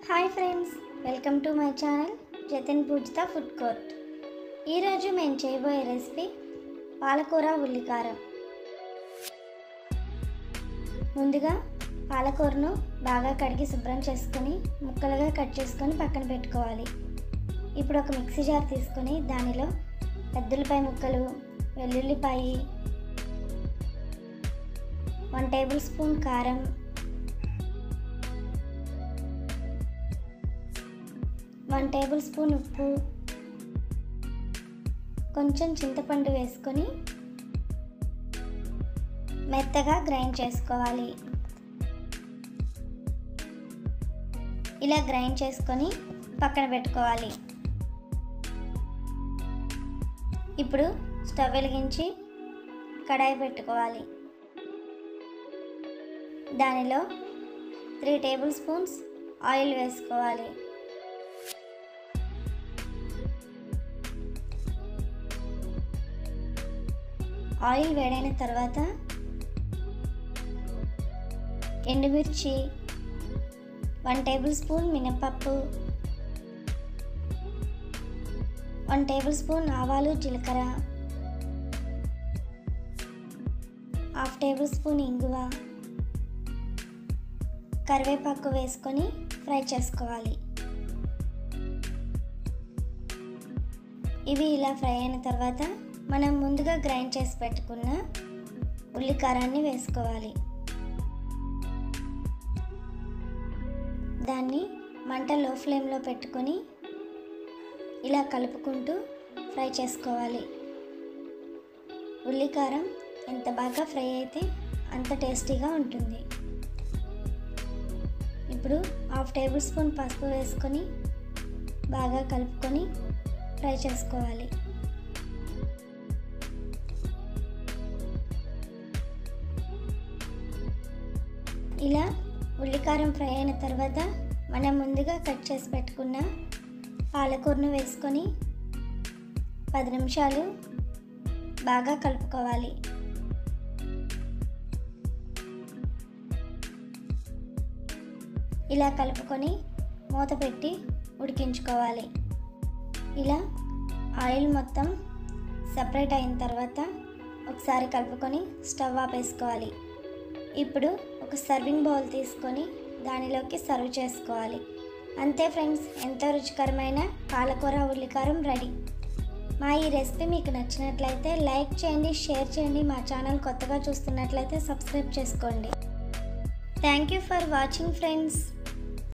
hi friends welcome to my channel Jatin Poojitha food court ఈరోజు మేము చేయబోయే రెసిపీ పాలకూర ఉల్లికారం ముందుగా పాలకూరను బాగా కడిగి శుభ్రం చేసుకొని ముక్కలుగా కట్ చేసుకొని పక్కన పెట్టుకోవాలి ఇప్పుడు ఒక మిక్సీ జార్ తీసుకొని దానిలో పెద్దలపాయ ముక్కలు వెల్లుల్లిపాయి వన్ టేబుల్ స్పూన్ కారం వన్ టేబుల్ స్పూన్ ఉప్పు కొంచెం చింతపండు వేసుకొని మెత్తగా గ్రైండ్ చేసుకోవాలి ఇలా గ్రైండ్ చేసుకొని పక్కన పెట్టుకోవాలి ఇప్పుడు స్టవ్ వెలిగించి కడాయి పెట్టుకోవాలి దానిలో త్రీ టేబుల్ స్పూన్స్ ఆయిల్ వేసుకోవాలి ఆయిల్ వేడైన తర్వాత ఎండుమిర్చి వన్ టేబుల్ స్పూన్ మినపప్పు వన్ టేబుల్ స్పూన్ ఆవాలు జీలకర్ర హాఫ్ టేబుల్ స్పూన్ ఇంగువ కరివేపాకు వేసుకొని ఫ్రై చేసుకోవాలి ఇవి ఇలా ఫ్రై అయిన తర్వాత మనం ముందుగా గ్రైండ్ చేసి పెట్టుకున్న ఉల్లికారాన్ని వేసుకోవాలి దాన్ని మంట లో ఫ్లేమ్లో పెట్టుకొని ఇలా కలుపుకుంటూ ఫ్రై చేసుకోవాలి ఉల్లికారం ఎంత బాగా ఫ్రై అయితే అంత టేస్టీగా ఉంటుంది ఇప్పుడు హాఫ్ టేబుల్ స్పూన్ పసుపు వేసుకొని బాగా కలుపుకొని ఫ్రై చేసుకోవాలి ఇలా ఉల్లికారం ఫ్రై అయిన తర్వాత మనం ముందుగా కట్ చేసి పెట్టుకున్న పాలకూరను వేసుకొని పది నిమిషాలు బాగా కలుపుకోవాలి ఇలా కలుపుకొని మూత పెట్టి ఉడికించుకోవాలి ఇలా ఆయిల్ మొత్తం సపరేట్ అయిన తర్వాత ఒకసారి కలుపుకొని స్టవ్ ఆపేసుకోవాలి ఇప్పుడు ఒక సర్వింగ్ బౌల్ తీసుకొని దానిలోకి సర్వ్ చేసుకోవాలి అంతే ఫ్రెండ్స్ ఎంతో రుచికరమైన పాలకూర ఉల్లికారం రెడీ మా ఈ రెసిపీ మీకు నచ్చినట్లయితే లైక్ చేయండి షేర్ చేయండి మా ఛానల్ కొత్తగా చూస్తున్నట్లయితే సబ్స్క్రైబ్ చేసుకోండి thank you for watching friends